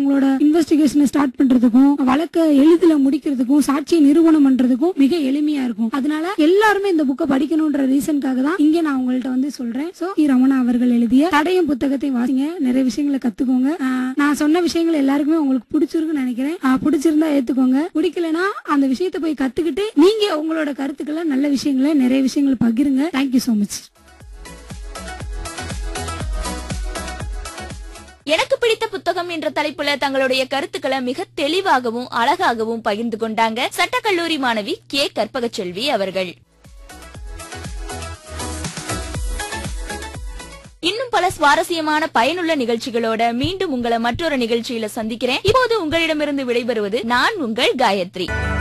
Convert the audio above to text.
அவங்களோட இன்வெஸ்டிகேஷனை ஸ்டார்ட் பண்றதுக்கும் வழக்க எளிதில முடிக்கிறதுக்கும் சாட்சியை நிரூபணம் பண்றதுக்கும் மிக எளிமையா இருக்கும் அதனால எல்லாருமே இந்த புக்கை படிக்கணும்ன்ற ரீசனுக்காக தான் இங்க நான் உங்கள்ட்ட வந்து சொல்றேன் சோ ரமணா அவர்கள் எழுதிய தடயம் புத்தகத்தை வாசிங்க நிறைய விஷயங்களை கத்துக்கோங்க ஆஹ் நான் சொன்ன விஷயங்கள் எல்லாருக்குமே உங்களுக்கு பிடிச்சிருக்குன்னு நினைக்கிறேன் ஆஹ் பிடிச்சிருந்தா ஏத்துக்கோங்க பிடிக்கலனா அந்த விஷயத்தை போய் கத்துக்கிட்டு நீங்க உங்களோட கருத்துக்களை நல்ல விஷயங்களை நிறைய விஷயங்களை பகிருங்க தேங்க்யூ so மச் எனக்கு பிடித்த புத்தகம் என்ற தலைப்புல தங்களுடைய கருத்துக்களை மிக தெளிவாகவும் அழகாகவும் பகிர்ந்து கொண்டாங்க சட்டக்கல்லூரி மாணவி கே கற்பகச்செல்வி அவர்கள் இன்னும் பல சுவாரஸ்யமான பயனுள்ள நிகழ்ச்சிகளோட மீண்டும் உங்களை மற்றொரு நிகழ்ச்சியில சந்திக்கிறேன் இப்போது உங்களிடமிருந்து விடைபெறுவது நான் உங்கள் காயத்ரி